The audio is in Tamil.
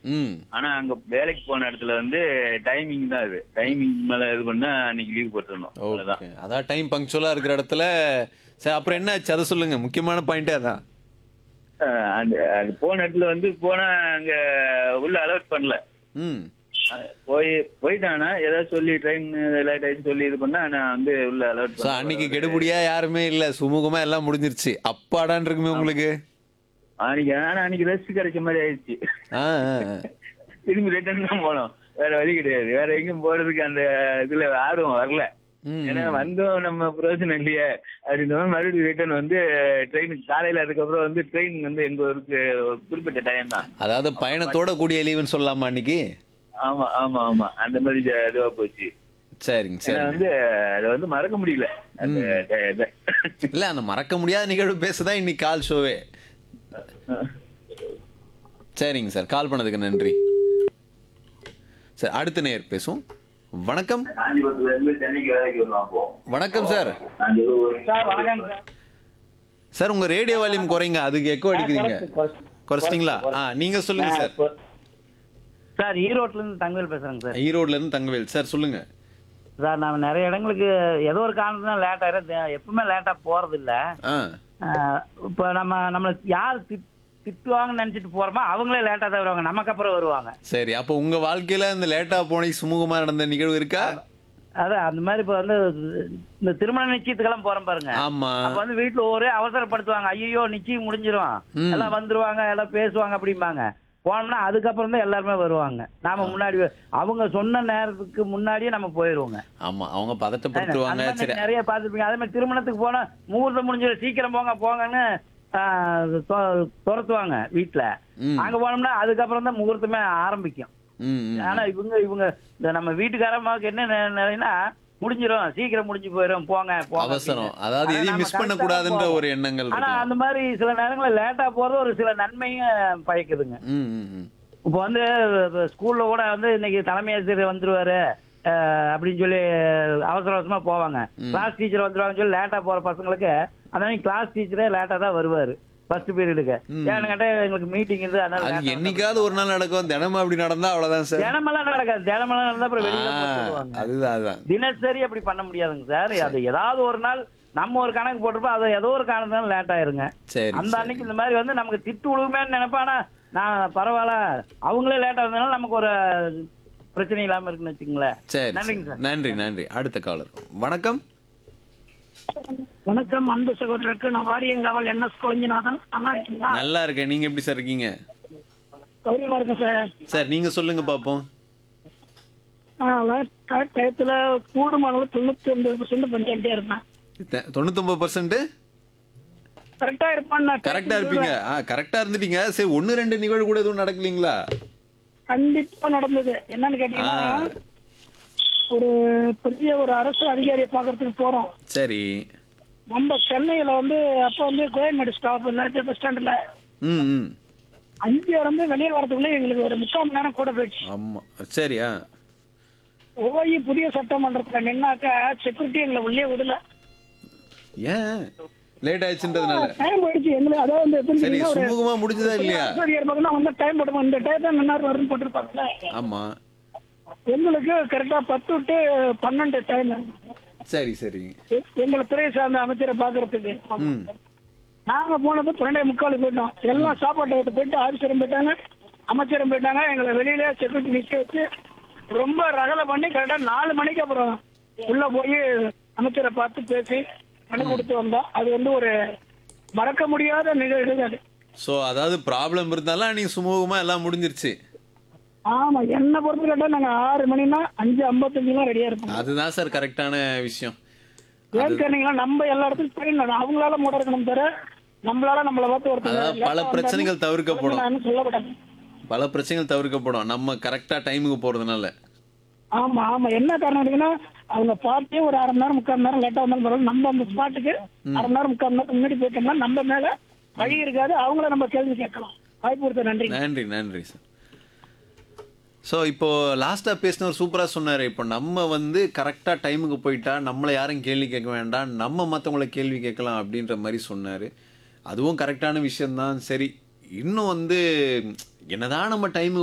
ம் ஆனா அங்க வேலைக்கு போன இடத்துல வந்து டைமிங் தான் இது டைமிங் மேல இது பண்ணா அன்னைக்கு லீவ் போட்டுருணும் அவ்வளவுதான் ஓகே அதான் டைம் பங்க்சுவலா இருக்கிற இடத்துல சரி அப்புறம் என்ன ஆச்சு அதை சொல்லுங்க முக்கியமான பாயிண்டே அதான் அஹ் அந்த அது போன இடத்துல வந்து போனா அங்க உள்ள அலர்ட் பண்ணல ம் அஹ் போய் போயிட்டானா ஏதாவது சொல்லி ட்ரெயின் லேட் ஆயிடுச்சு சொல்லி இது பண்ணா நான் வந்து உள்ள அலர்ட் ஸோ அன்னைக்கு கெடுபடியா யாருமே இல்ல சுமூகமா எல்லாம் முடிஞ்சிருச்சு அப்பாடான் இருக்குமே உங்களுக்கு அன்னைக்கு ஆனா அன்னைக்கு ரெஸ்ட் கிடைச்ச மாதிரி ஆயிடுச்சு ஆ ஆ, ஆ. திரும்பி ரிட்டர்ன் தான் போனோம் வேற வழி கிடையாது வேற எங்கேயும் போறதுக்கு அந்த இதுல ஆர்வம் வரல ம், ஏன்னா வந்தோம் நம்ம பிரயோஜனம் இல்லையே அப்படின்ற மாதிரி மறுபடியும் ரிட்டர்ன் வந்து ட்ரெயினுக்கு காலையில அதுக்கப்புறம் வந்து ட்ரெயின் வந்து எங்க ஊருக்கு ஒரு குறிப்பிட்ட டைம் தான் அதாவது பயணத்தோட கூடிய லீவுன்னு சொல்லலாமா அன்னைக்கு ஆமா ஆமா ஆமா அந்த மாதிரி ஜ- இதுவா போச்சு சரிங்க ஏன்னா சரி வந்து அதை வந்து மறக்க முடியல அந்த ட- இத. இல்ல அந்த மறக்க முடியாத நிகழ்வு பேசதான் இன்னைக்கு கால் ஷோவே சரிங்க சார் கால் பண்ணதுக்கு நன்றி சார் அடுத்த நேர் பேசுவோம் வணக்கம் காஞ்சிபுரத்துல இருந்து சென்னைக்கு வேலைக்கு வருவோம் அப்போ வணக்கம் சார் அந்த ஒரு- சார் வணக்கம் சார் சார் உங்க ரேடியோ வால்யூம் குறைங்க அதுக்கு எக்கோ அடிக்குதுங்க குறைச்சிட்டீங்களா ஆ நீங்க சொல்லுங்க சார் சார் ஈரோட்ல இருந்து தங்கவேல் பேசுறேங்க சார் ஈரோட்ல இருந்து தங்கவேல் சார் சொல்லுங்க சார் நான் நிறைய இடங்களுக்கு ஏதோ ஒரு காரணத்துல லேட் ஆயிரும் தே- எப்பவுமே லேட்டா போறது இல்ல ஆ ஆஹ் இப்ப நம்ம நம்மள யார் திட்- திட்டுவாங்கன்னு நினைச்சிட்டு போறோமோ அவங்களே லேட்டா தான் வருவாங்க நமக்கு அப்புறம் வருவாங்க சரி அப்போ உங்க வாழ்க்கையில இந்த லேட்டா போனி சுமூகமா நடந்த நிகழ்வு இருக்கா அதான் அந்த மாதிரி இப்ப வந்து இந்த திருமண நிச்சயத்துக்கெல்லாம் போறோம் பாருங்க ஆமா அப்ப வந்து வீட்டுல ஒரே அவசரப்படுத்துவாங்க ஐயோ நிச்சயம் முடிஞ்சிரும் ம். எல்லாம் வந்துருவாங்க எல்லாம் பேசுவாங்க அப்படிம்பாங்க போனோம்னா அதுக்கப்புறம் தான் எல்லாருமே வருவாங்க நாம முன்னாடி அவங்க சொன்ன நேரத்துக்கு முன்னாடியே நம்ம போயிருவோங்க ஆமா அவங்க அந்த பதட்டப்படுத்துவாங்க மாதிரி சரி நிறைய பார்த்துருப்பீங்க அதே மாதிரி திருமணத்துக்கு போனா முகூர்த்தம் முடிஞ்சிடும் சீக்கிரம் போங்க போங்கன்னு ஆஹ், தொ- துரத்துவாங்க வீட்டுல ம். அங்க போனோம்னா அதுக்கப்புறம் தான் முகூர்த்தமே ஆரம்பிக்கும் ம், ம். ஆனா இவங்க இவங்க இந்த நம்ம வீட்டுக்காரம்மாவுக்கு என்ன நெ- நிலைன்னா முடிஞ்சிரும் சீக்கிரம் முடிஞ்சு போயிரும் போங்க போங்க அவசரம் அப்படின்னு. அதாவது ஆனா எதையும் நம்ம மிஸ் பண்ண correct ஆ கூடாதுன்ற போவோம். ஒரு எண்ணங்கள் ஆனா இருக்கு அந்த மாதிரி சில நேரங்கள்ல லேட்டா போறது ஒரு சில நன்மையும் பயக்குதுங்க ம், ம், ம். இப்போ வந்து ஸ்கூல்ல கூட வந்து இன்னைக்கு தலைமை ஆசிரியர் வந்துருவாரு அஹ், அப்படின்னு சொல்லி அவசர அவசரமா போவாங்க கிளாஸ் டீச்சர் வந்துருவாங்கன்னு சொல்லி லேட்டா போற பசங்களுக்கு அந்த மாதிரி கிளாஸ் டீச்சரே லேட்டா தான் வருவாரு ஃபர்ஸ்ட் பீரியடுக்கு ஏன்னு கேட்டா எங்களுக்கு மீட்டிங் இருந்து அதனால அது late ஆ வந்தோம். என்னைக்காவது ஒரு நாள் நடக்கும் தினமும் அப்படி நடந்தா அவ்வளவுதான் சார் தினமெல்லாம் நடக்காது தினமெல்லாம் நடந்தா அப்புறம் வெளியில ஆ, போட்டுருவாங்க அதுதான் அதுதான் தினசரி அப்படி பண்ண முடியாதுங்க சார் அது ஏதாவது ஒரு நாள் நம்ம ஒரு கணக்கு போட்டிருப்போம் அது ஏதோ ஒரு காரணத்தால லேட் ஆயிருங்க சரி அந்த சரி. அன்னைக்கு இந்த மாதிரி வந்து நமக்கு திட்டு விழுகுமேன்னு நினைப்பேன் ஆனா நான் பரவாயில்ல அவங்களே லேட்டா இருந்ததுனால நமக்கு ஒரு பிரச்சனை இல்லாம இருக்குன்னு வச்சுங்களேன் சரி நன்றிங்க சரி. சார் நன்றி நன்றி அடுத்த காலர் வணக்கம் வணக்கம் அன்பு சகோதரருக்கு நான் வாரியங்காவல் என் எஸ் கொழிஞ்சிநாதன் நல்லா இருக்கீங்களா நல்லா இருக்கேன் நீங்க எப்படி சார் இருக்கீங்க கௌரியமா இருக்கேன் சார் சார் நீங்க சொல்லுங்க பாப்போம் கரெக்ட் டயத்துல கூடுமானது தொண்ணூத்தி ஒன்பது பர்சன்ட் பண்ணிட்டே இருப்பேன் த- தொண்ணூத்தொன்பது பர்சன்ட் கரெக்டா இருப்பான் நான் கரெக்டா இருப்பீங்க ஆ கரெக்டா இருந்துட்டீங்க சரி ஒன்னு ரெண்டு நிகழ்வு கூட எதுவும் நடக்கலீங்களா கண்டிப்பா நடந்தது என்னன்னு ஆ கேட்டீங்கன்னா ஒரு பெரிய ஒரு அரசு அதிகாரியை பாக்குறதுக்கு போறோம் சரி நம்ம சென்னையில வந்து அப்ப வந்து கோயம்பேடு ஸ்டாப் நேரத்தில் பஸ் ஸ்டாண்ட்ல ம் ம் அஞ்சு இருந்து வெளியே வரதுக்குள்ள எங்களுக்கு ஒரு முக்கால் மணி நேரம் கூட போயிடுச்சு ஆமா சரியா போய் புதிய சட்டமன்றத்துல நின்னாக்க செக்யூரிட்டி எங்களை உள்ளே விடல ஏன் லேட் ஆயிடுச்சுன்றதுனால டைம் போயிடுச்சு எங்களுக்கு அதாவது வந்து எப்படி சரி தெரியுமா, ஒரு சுமூகமா முடிஞ்சதா இல்லையா ஆசிரியர் பார்த்தீங்கன்னா வந்து டைம் போட்டுமா இந்த டைம் தான் முன்னாடி வரும்னு போட்டிருப்பாங்கல்ல ஆமா எங்களுக்கு கரெக்டா பத்து டு பன்னெண்டு டைம் சரி சரி எங்களை துறை சார்ந்த அமைச்சரை பாக்குறதுக்கு ம் நாங்க போனது பன்னெண்டே முக்காலுக்கு போயிட்டோம் எல்லாம் சாப்பாட்டை விட்டு போயிட்டு ஆஃபீஸரும் போயிட்டாங்க அமைச்சரும் போயிட்டாங்க எங்களை வெளியில செக்யூரிட்டி நிக்க வச்சு ரொம்ப ரகலை பண்ணி கரெக்டா நாலு மணிக்கு அப்புறம் உள்ள போய் அமைச்சரை பார்த்து பேசி பண்ணி கொடுத்து வந்தோம் அது வந்து ஒரு மறக்க முடியாத நிகழ்வு அது ஸோ அதாவது ப்ராப்ளம் இருந்தாலும் நீங்க சுமூகமா எல்லாம் முடிஞ்சிருச்சு ஆமா என்ன பொறுத்து கேட்டா நாங்க ஆறு மணினா அஞ்சு ஐம்பத்தஞ்சுலாம் ரெடியா இருப்போம் அதுதான் சார் கரெக்டான விஷயம் ஏன்னு கேட்டீங்கன்னா நம்ம எல்லா இடத்துக்கும் போயிடணும் அவங்களால மூட இருக்கணும் தவிர நம்மளால நம்மளை பார்த்து அதாவது ஒருத்தர் பல பிரச்சனைகள் தவிர்க்கப்படும் நான் சொல்லப்பட்டேன் பல பிரச்சனைகள் தவிர்க்கப்படும் நம்ம கரெக்டா டைமுக்கு போறதுனால ஆமா ஆமா என்ன காரணம் கேட்டீங்கன்னா அவங்க பார்ட்டியே ஒரு அரை மணி நேரம் முக்கால் மணி நேரம் லேட்டா வந்தாலும் பரவாயில்ல நம்ம அந்த ஸ்பாட்டுக்கு அரை மணி நேரம் முக்கால் மணி நேரம் முன்னாடி போயிட்டோம்னா நம்ம மேல வழி இருக்காது அவங்கள நம்ம கேள்வி கேட்கலாம் வாய்ப்பு கொடுத்த நன்றி நன்றி நன்றி சார் ஸோ இப்போ லாஸ்ட்டாக பேசினவர் சூப்பராக சொன்னார் இப்போ நம்ம வந்து கரெக்டாக டைமுக்கு போயிட்டா நம்மளை யாரும் கேள்வி கேட்க வேண்டாம் நம்ம மற்றவங்கள கேள்வி கேட்கலாம் அப்படின்ற மாதிரி சொன்னார் அதுவும் கரெக்டான விஷயம்தான் சரி இன்னும் வந்து என்னதான் நம்ம டைமுக்கு